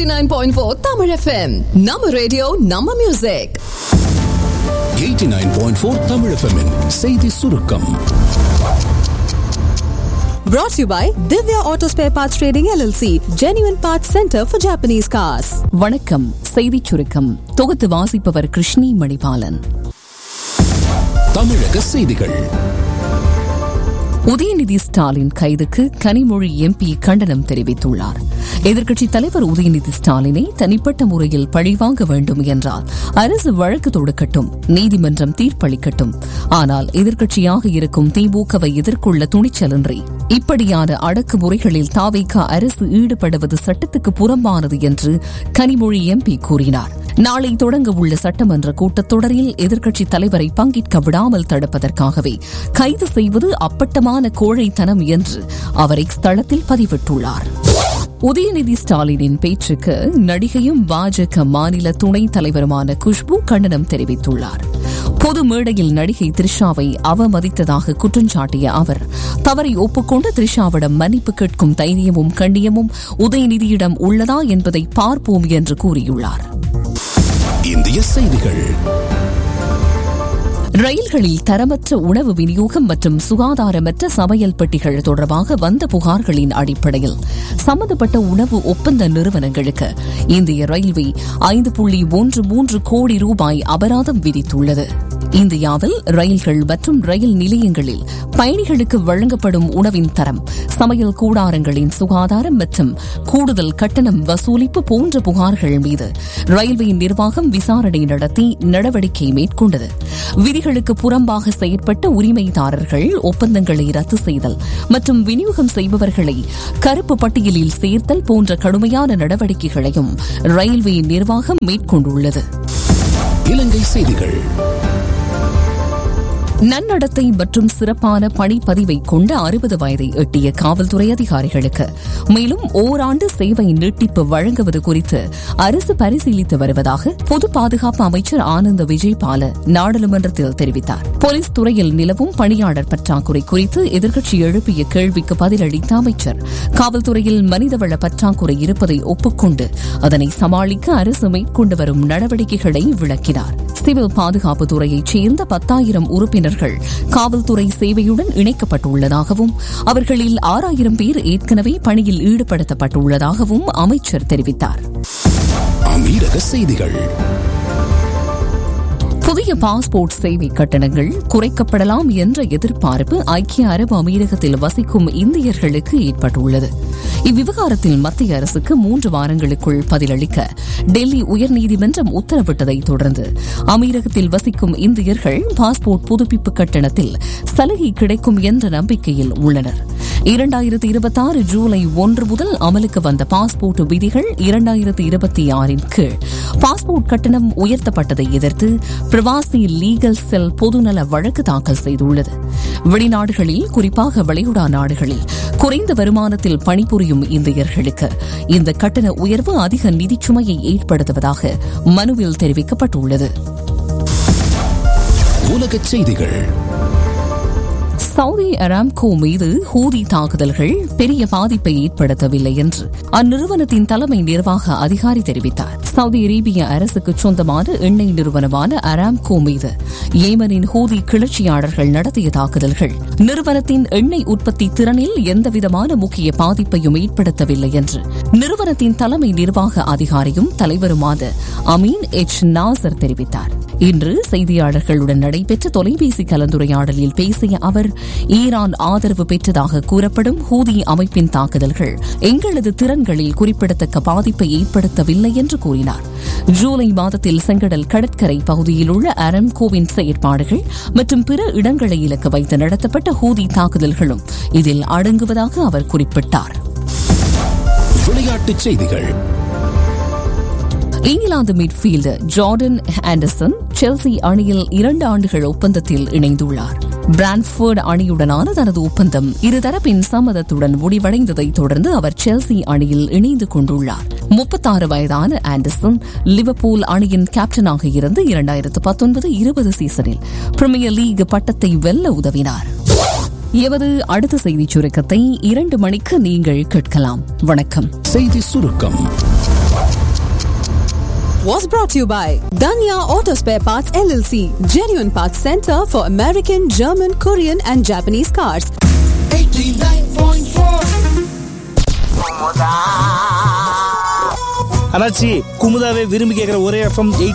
89.4 Tamil FM. நம்ம radio நம்ம music 89.4 Tamil FM -இன் செய்தி சுருக்கம் Brought to you by Divya Auto Spare Parts Trading LLC, Genuine Parts Center for Japanese Cars. வணக்கம் செய்திச் சுருக்கம் தொகுத்து வாசிப்பவர் கிருஷ்ணி மணிபாலன் தமிழக செய்திகள் உதயநிதி ஸ்டாலின் கைதுக்கு கனிமொழி எம்பி கண்டனம் தெரிவித்துள்ளார் எதிர்க்கட்சித் தலைவர் உதயநிதி ஸ்டாலினை தனிப்பட்ட முறையில் பழிவாங்க வேண்டும் என்றால் அரசு வழக்கு தொடுக்கட்டும் நீதிமன்றம் தீர்ப்பளிக்கட்டும் ஆனால் எதிர்க்கட்சியாக இருக்கும் திமுகவை எதிர்கொள்ள துணிச்சலின்றி இப்படியான அடக்குமுறைகளில் தாவைக்க அரசு ஈடுபடுவது சட்டத்துக்கு புறம்பானது என்று கனிமொழி எம்பி கூறினார் நாளை தொடங்க உள்ள சட்டமன்ற கூட்டத்தொடரில் எதிர்க்கட்சித் தலைவரை பங்கேற்க விடாமல் தடுப்பதற்காகவே கைது செய்வது அப்பட்டமான கோழைத்தனம் என்று அவர் இஸ்தளத்தில் பதிவிட்டுள்ளார் உதயநிதி ஸ்டாலினின் பேச்சுக்கு நடிகையும் பாஜக மாநில துணைத் தலைவருமான குஷ்பு கண்டனம் தெரிவித்துள்ளார் பொது மேடையில் நடிகை த்ரிஷாவை அவமதித்ததாக குற்றஞ்சாட்டிய அவர் தவறை ஒப்புக்கொண்டு த்ரிஷாவிடம் மன்னிப்பு கேட்கும் தைரியமும் கண்ணியமும் உதயநிதியிடம் உள்ளதா என்பதை பார்ப்போம் என்று கூறியுள்ளார் இந்திய செய்திகள் ரயில்களில் தரமற்ற உணவு விநியோகம் மற்றும் சுகாதாரமற்ற சமையல் பெட்டிகள் தொடர்பாக வந்த புகார்களின் அடிப்படையில் சம்பந்தப்பட்ட உணவு ஒப்பந்த நிறுவனங்களுக்கு இந்திய ரயில்வே ஐந்து புள்ளி ஒன்று மூன்று கோடி ரூபாய் அபராதம் விதித்துள்ளது இந்தியாவில் ரயில்கள் மற்றும் ரயில் நிலையங்களில் பயணிகளுக்கு வழங்கப்படும் உணவின் தரம் சமையல் கூடாரங்களின் சுகாதாரம் மற்றும் கூடுதல் கட்டணம் வசூலிப்பு போன்ற புகார்கள் மீது ரயில்வே நிர்வாகம் விசாரணை நடத்தி நடவடிக்கை மேற்கொண்டது விதிகளுக்கு புறம்பாக செயற்பட்ட உரிமைதாரர்கள் ஒப்பந்தங்களை ரத்து செய்தல் மற்றும் விநியோகம் செய்பவர்களை கருப்பு பட்டியலில் சேர்த்தல் போன்ற கடுமையான நடவடிக்கைகளையும் ரயில்வே நிர்வாகம் மேற்கொண்டுள்ளது இலங்கை செய்திகள் நன்னடத்தை மற்றும் சிறப்பான பணிப்பதிவை கொண்ட அறுபது வயதை எட்டிய காவல்துறை அதிகாரிகளுக்கு மேலும் ஓராண்டு சேவை நீட்டிப்பு வழங்குவது குறித்து அரசு பரிசீலித்து வருவதாக பொது பாதுகாப்பு அமைச்சர் ஆனந்த விஜயபால நாடாளுமன்றத்தில் தெரிவித்தார் போலீஸ் துறையில் நிலவும் பணியாளர் பற்றாக்குறை குறித்து எதிர்க்கட்சி எழுப்பிய கேள்விக்கு பதிலளித்த அமைச்சர் காவல்துறையில் மனிதவள பற்றாக்குறை இருப்பதை ஒப்புக்கொண்டு அதனை சமாளிக்க அரசு மேற்கொண்டு வரும் நடவடிக்கைகளை விளக்கினார் சிவில் பாதுகாப்பு துறையைச் சேர்ந்த பத்தாயிரம் உறுப்பினர்கள் காவல்துறை சேவையுடன் இணைக்கப்பட்டுள்ளதாகவும் அவர்களில் ஆறாயிரம் பேர் ஏற்கனவே பணியில் ஈடுபடுத்தப்பட்டுள்ளதாகவும் அமைச்சர் தெரிவித்தார் அமீரக செய்திகள் புதிய பாஸ்போர்ட் சேவை கட்டணங்கள் குறைக்கப்படலாம் என்ற எதிர்பார்ப்பு ஐக்கிய அரபு அமீரகத்தில் வசிக்கும் இந்தியர்களுக்கு ஏற்பட்டுள்ளது இவ்விவகாரத்தில் மத்திய அரசுக்கு மூன்று வாரங்களுக்குள் பதிலளிக்க டெல்லி உயர்நீதிமன்றம் உத்தரவிட்டதை தொடர்ந்து அமீரகத்தில் வசிக்கும் இந்தியர்கள் பாஸ்போர்ட் புதுப்பிப்பு கட்டணத்தில் சலுகை கிடைக்கும் என்ற நம்பிக்கையில் உள்ளனர் இரண்டாயிரத்தி இருபத்தாறு ஜூலை ஒன்று முதல் அமலுக்கு வந்த பாஸ்போர்ட் விதிகள் இரண்டாயிரத்தி இருபத்தி ஆறின் கீழ் பாஸ்போர்ட் கட்டணம் உயர்த்தப்பட்டதை எதிர்த்து பிரவாசி லீகல் செல் பொதுநல வழக்கு தாக்கல் செய்துள்ளது வெளிநாடுகளில் குறிப்பாக வெளியுடா நாடுகளில் குறைந்த வருமானத்தில் பணிபுரியும் இந்தியர்களுக்கு இந்த கட்டண உயர்வு அதிக நிதிச்சுமையை ஏற்படுத்துவதாக மனுவில் தெரிவிக்கப்பட்டுள்ளது உலக செய்திகள் சவுதி அராம்கோ மீது ஹூதி தாக்குதல்கள் பெரிய பாதிப்பை ஏற்படுத்தவில்லை என்று அந்நிறுவனத்தின் தலைமை நிர்வாக அதிகாரி தெரிவித்தார் சவுதி அரேபிய அரசுக்கு சொந்தமான எண்ணெய் நிறுவனமான அராம்கோ மீது ஏமனின் ஹூதி கிளர்ச்சியாளர்கள் நடத்திய தாக்குதல்கள் நிறுவனத்தின் எண்ணெய் உற்பத்தி திறனில் எந்தவிதமான முக்கிய பாதிப்பையும் ஏற்படுத்தவில்லை என்று நிறுவனத்தின் தலைமை நிர்வாக அதிகாரியும் தலைவருமான அமீன் எச் நாசர் தெரிவித்தார் இன்று செய்தியாளர்களுடன் நடைபெற்ற தொலைபேசி கலந்துரையாடலில் பேசிய அவர் ஈரான் ஆதரவு பெற்றதாக கூறப்படும் ஹூதி அமைப்பின் தாக்குதல்கள் எங்களது திறன்களில் குறிப்பிடத்தக்க பாதிப்பை ஏற்படுத்தவில்லை என்று கூறினார் ஜூலை மாதத்தில் செங்கடல் கடற்கரை பகுதியில் உள்ள அரம்கோவின் செயற்பாடுகள் மற்றும் பிற இடங்களை இலக்கு வைத்து நடத்தப்பட்ட ஹூதி தாக்குதல்களும் இதில் அடங்குவதாக அவர் குறிப்பிட்டார் விளையாட்டுச் செய்திகள் England midfielder Jordan Anderson Chelsea அணியில் இரண்டு ஆண்டுகள் ஒப்பந்தத்தில் இணைந்துள்ளார் பிரான்ஃபோர்டு அணியுடனான தனது ஒப்பந்தம் இருதரப்பின் சம்மதத்துடன் முடிவடைந்ததை தொடர்ந்து அவர் செல்சி அணியில் இணைந்து கொண்டுள்ளார் முப்பத்தாறு வயதான ஆண்டர்சன் லிவர்பூல் அணியின் கேப்டனாக இருந்து இரண்டாயிரத்து பத்தொன்பது இருபது சீசனில் பிரிமியர் லீக் பட்டத்தை வெல்ல உதவினார் எமது அடுத்த செய்திச் சுருக்கத்தை இரண்டு மணிக்கு நீங்கள் கேட்கலாம் வணக்கம் செய்தி சுருக்கம் Was brought to you by Danya Auto Spare Parts LLC, genuine parts center for American, German, Korean, and Japanese cars. 89.4 அண்ணாச்சி குமுதாவே விரும்பி கேட்குற ஒரே எஃப்எம்